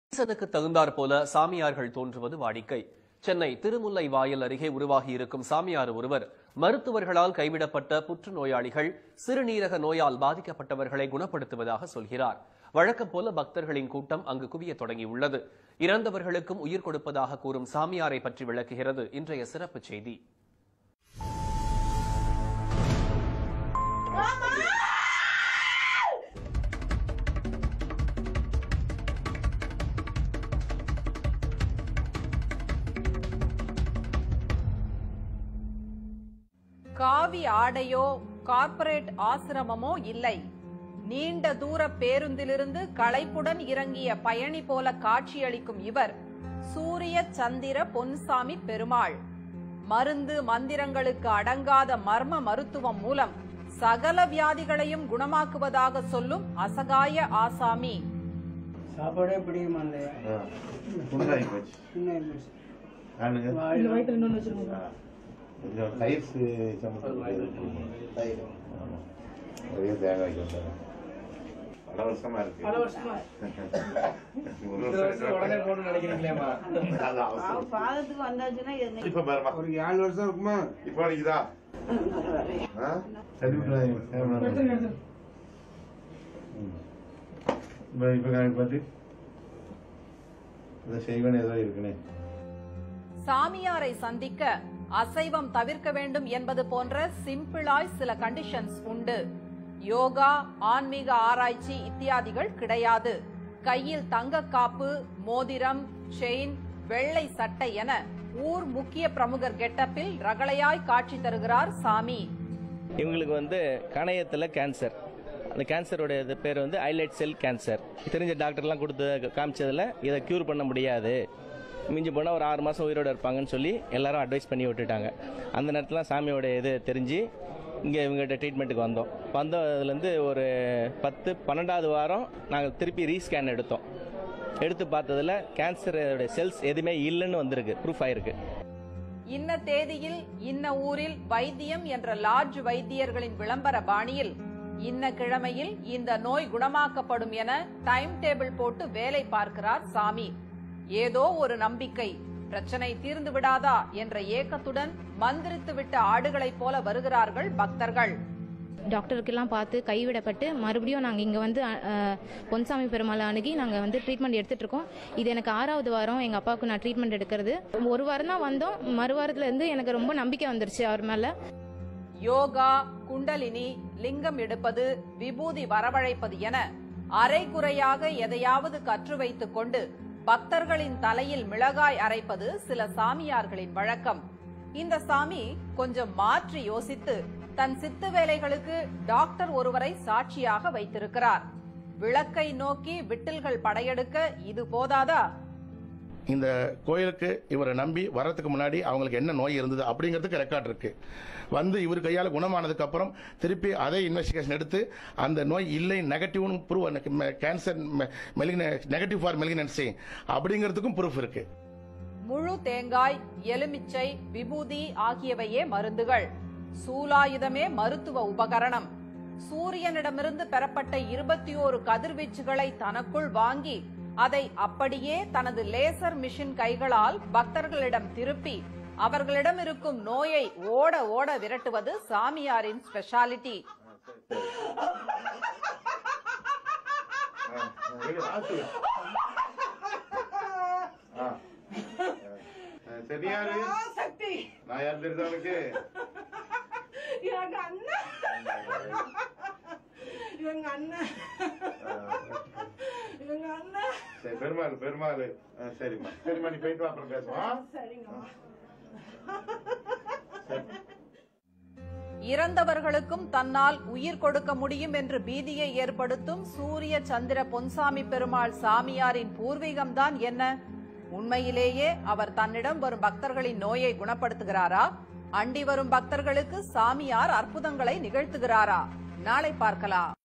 சீசனுக்கு தகுந்தாற் போல சாமியார்கள் தோன்றுவது வாடிக்கை சென்னை திருமுல்லை வாயில் அருகே உருவாகியிருக்கும் சாமியார் ஒருவர் மருத்துவர்களால் கைவிடப்பட்ட புற்றுநோயாளிகள் சிறுநீரக நோயால் பாதிக்கப்பட்டவர்களை குணப்படுத்துவதாக சொல்கிறார் வழக்கம் போல பக்தர்களின் கூட்டம் அங்கு குவியத் தொடங்கியுள்ளது இறந்தவர்களுக்கும் உயிர் கொடுப்பதாக கூறும் சாமியாரை பற்றி விளக்குகிறது இன்றைய சிறப்பு செய்தி காவி ஆடையோ கார்ப்பரேட் ஆசிரமமோ இல்லை நீண்ட தூர பேருந்திலிருந்து களைப்புடன் இறங்கிய பயணி போல காட்சியளிக்கும் இவர் சூரிய சந்திர பொன்சாமி பெருமாள் மருந்து மந்திரங்களுக்கு அடங்காத மர்ம மருத்துவம் மூலம் சகல வியாதிகளையும் குணமாக்குவதாக சொல்லும் அசகாய ஆசாமி சாப்பாடே பிடிக்க மாட்டேன் புண்ணாகி போச்சு சின்ன போச்சு நானுங்க வாயில வயிற்றுல இன்னொன்று வச்சிருக்கோம் கொஞ்சம் தயிர் சமைச்சு தயிர் நிறைய தேங்காய் வந்தாங்க பல வருஷமா இருக்கு பல வருஷமா ஒரு இந்த வருஷம் உடனே போகணும்னு நினைக்கிறீங்களேம்மா? அது அவசரம். பாதத்துக்கு வந்தாச்சுன்னா எது இப்ப பாருமா ஒரு ஏழு வருஷம் இருக்குமா இப்போ அடிக்குதா ஆ? சரி விட்டுறாதீங்க. கேமரா. ம். இப்ப இப்ப காமி பார்த்து இதை செய்வேன்னு ஏதோ இருக்குனே சாமியாரை சந்திக்க அசைவம் தவிர்க்க வேண்டும் என்பது போன்ற சிம்பிளாய் சில கண்டிஷன்ஸ் உண்டு யோகா ஆன்மீக ஆராய்ச்சி இத்தியாதிகள் கிடையாது கையில் தங்க காப்பு மோதிரம் செயின் வெள்ளை சட்டை என ஊர் முக்கிய பிரமுகர் கெட்டப்பில் ரகளையாய் காட்சி தருகிறார் சாமி இவங்களுக்கு வந்து கணையத்தில் கேன்சர் அந்த கேன்சரோட இது பேர் வந்து ஐலைட் செல் கேன்சர் தெரிஞ்ச டாக்டர்லாம் கொடுத்து காமிச்சதில் இதை க்யூர் பண்ண முடியாது மிஞ்சி போனால் ஒரு ஆறு மாதம் உயிரோடு இருப்பாங்கன்னு சொல்லி எல்லாரும் அட்வைஸ் பண்ணி விட்டுட்டாங்க அந்த நேரத்தில் சாமியோட இது தெரிஞ்சு இங்கே இவங்ககிட்ட ட்ரீட்மெண்ட்டுக்கு வந்தோம் வந்ததுலேருந்து ஒரு பத்து பன்னெண்டாவது வாரம் நாங்கள் திருப்பி ரீஸ்கேன் எடுத்தோம் எடுத்து பார்த்ததுல கேன்சரோட செல்ஸ் எதுவுமே இல்லைன்னு வந்திருக்கு ப்ரூஃப் ஆயிருக்கு இன்ன தேதியில் இன்ன ஊரில் வைத்தியம் என்ற லார்ஜ் வைத்தியர்களின் விளம்பர பாணியில் இன்ன கிழமையில் இந்த நோய் குணமாக்கப்படும் என டைம் டேபிள் போட்டு வேலை பார்க்கிறார் சாமி ஏதோ ஒரு நம்பிக்கை பிரச்சனை தீர்ந்து விடாதா என்ற ஏக்கத்துடன் மந்திரித்து விட்ட ஆடுகளைப் போல வருகிறார்கள் பக்தர்கள் டாக்டருக்கெல்லாம் பார்த்து கைவிடப்பட்டு மறுபடியும் நாங்கள் இங்கே வந்து அஹ், பொன்சாமி பெருமாளை அணுகி நாங்கள் வந்து ட்ரீட்மெண்ட் எடுத்துட்டு இருக்கோம் இது எனக்கு ஆறாவது வாரம் எங்கள் அப்பாவுக்கு நான் ட்ரீட்மெண்ட் எடுக்கிறது ஒரு வாரம் தான் வந்தோம் மறு வாரத்துல இருந்து எனக்கு ரொம்ப நம்பிக்கை வந்துருச்சு அவர் மேலே யோகா குண்டலினி லிங்கம் எடுப்பது விபூதி வரவழைப்பது என அரைகுறையாக எதையாவது கற்று வைத்துக் கொண்டு பக்தர்களின் தலையில் மிளகாய் அரைப்பது சில சாமியார்களின் வழக்கம் இந்த சாமி கொஞ்சம் மாற்றி யோசித்து தன் சித்து வேலைகளுக்கு டாக்டர் ஒருவரை சாட்சியாக வைத்திருக்கிறார் விளக்கை நோக்கி விட்டில்கள் படையெடுக்க இது போதாதா இந்த கோயிலுக்கு இவரை நம்பி வர்றதுக்கு முன்னாடி அவங்களுக்கு என்ன நோய் இருந்தது அப்படிங்கிறதுக்கு ரெக்கார்ட் இருக்கு வந்து இவர் கையால் குணமானதுக்கு அப்புறம் திருப்பி அதே இன்வெஸ்டிகேஷன் எடுத்து அந்த நோய் இல்லை நெகட்டிவ்னு prove cancer negative for malignancy அப்படிங்கிறதுக்கும் ப்ரூஃப் இருக்கு முழு தேங்காய் எலுமிச்சை விபூதி ஆகியவையே மருந்துகள் சூலாயுதமே மருத்துவ உபகரணம் சூரியனிடமிருந்து பெறப்பட்ட இருபத்தி ஓரு கதிர்வீச்சுகளை தனக்குள் வாங்கி அதை அப்படியே தனது லேசர் மிஷின் கைகளால் பக்தர்களிடம் திருப்பி அவர்களிடம் இருக்கும் நோயை ஓட ஓட விரட்டுவது சாமியாரின் ஸ்பெஷாலிட்டி ஆ, இரு, ஆத்து. ஆ. ஆ, சரி யாரு சக்தி நான் யார் தெரியுது அவனுக்கு எனக்கு அண்ணன் இவங்க அண்ணன் இவங்க அண்ணன் சரி பெருமாள் பெருமாள் ஆ, சரிம்மா சரிம்மா நீ போயிட்டு வா, அப்புறம் பேசுவோம் சரிங்கம்மா இறந்தவர்களுக்கும் தன்னால் உயிர் கொடுக்க முடியும் என்று பீதியை ஏற்படுத்தும் சூரிய சந்திர பொன்சாமி பெருமாள் சாமியாரின் பூர்வீகம்தான் என்ன உண்மையிலேயே அவர் தன்னிடம் வரும் பக்தர்களின் நோயை குணப்படுத்துகிறாரா அண்டி வரும் பக்தர்களுக்கு சாமியார் அற்புதங்களை நிகழ்த்துகிறாரா நாளை பார்க்கலாம்